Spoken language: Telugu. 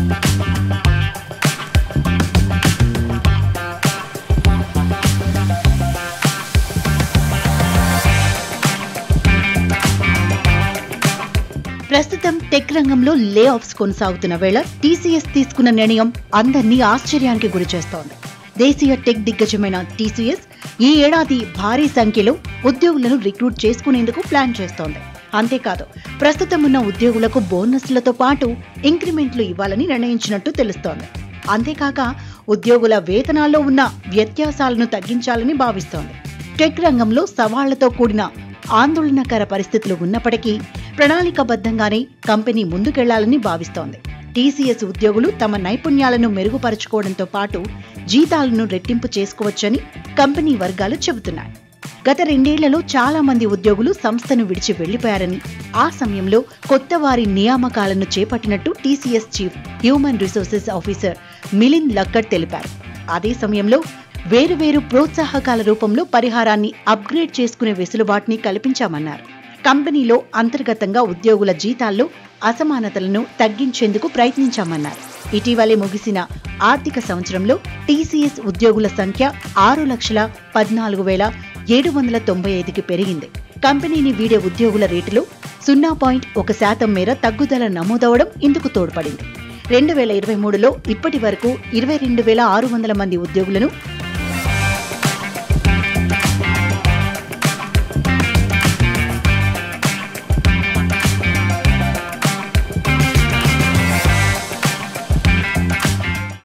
ప్రస్తుతం టెక్ రంగంలో లే ఆఫ్స్ కొనసాగుతున్న వేళ టీసీఎస్ తీసుకున్న నిర్ణయం అందరినీ ఆశ్చర్యానికి గురి చేస్తోంది దేశీయ టెక్ దిగ్గజమైన టీసీఎస్ ఈ ఏడాది భారీ సంఖ్యలో ఉద్యోగులను రిక్రూట్ చేసుకునేందుకు ప్లాన్ చేస్తోంది అంతేకాదు ప్రస్తుతం ఉన్న ఉద్యోగులకు బోనస్లతో పాటు ఇంక్రిమెంట్లు ఇవ్వాలని నిర్ణయించినట్టు తెలుస్తోంది అంతేకాక ఉద్యోగుల వేతనాల్లో ఉన్న వ్యత్యాసాలను తగ్గించాలని భావిస్తోంది టెక్ రంగంలో సవాళ్లతో కూడిన ఆందోళనకర పరిస్థితులు ఉన్నప్పటికీ ప్రణాళికబద్ధంగానే కంపెనీ ముందుకెళ్లాలని భావిస్తోంది టీసీఎస్ ఉద్యోగులు తమ నైపుణ్యాలను మెరుగుపరుచుకోవడంతో పాటు జీతాలను రెట్టింపు చేసుకోవచ్చని కంపెనీ వర్గాలు చెబుతున్నాయి గత రెండేళ్లలో చాలా మంది ఉద్యోగులు సంస్థను విడిచి వెళ్లిపోయారని ఆ సమయంలో కొత్త వారి నియామకాలను చేపట్టినట్టు TCS chief human resources officer Milind Lakkad తెలిపారు అదే సమయంలో వేరువేరు ప్రోత్సాహకాల రూపంలో పరిహారాన్ని అప్గ్రేడ్ చేసుకునే వెసులుబాటుని కల్పించామన్నారు కంపెనీలో అంతర్గతంగా ఉద్యోగుల జీతాల్లో అసమానతలను తగ్గించేందుకు ప్రయత్నించామన్నారు ఇటీవలే ముగిసిన ఆర్థిక సంవత్సరంలో టీసీఎస్ ఉద్యోగుల సంఖ్య ఆరు లక్షల పద్నాలుగు వేల ఏడు వందల తొంభై ఐదుకి పెరిగింది కంపెనీని వీడే ఉద్యోగుల రేటులో సున్నా పాయింట్ ఒక శాతం మేర తగ్గుదల నమోదవడం ఇందుకు తోడ్పడింది రెండు వేల ఇరవై మూడులో ఇప్పటి వరకు ఇరవై రెండు వేల ఆరు వందల మంది ఉద్యోగులను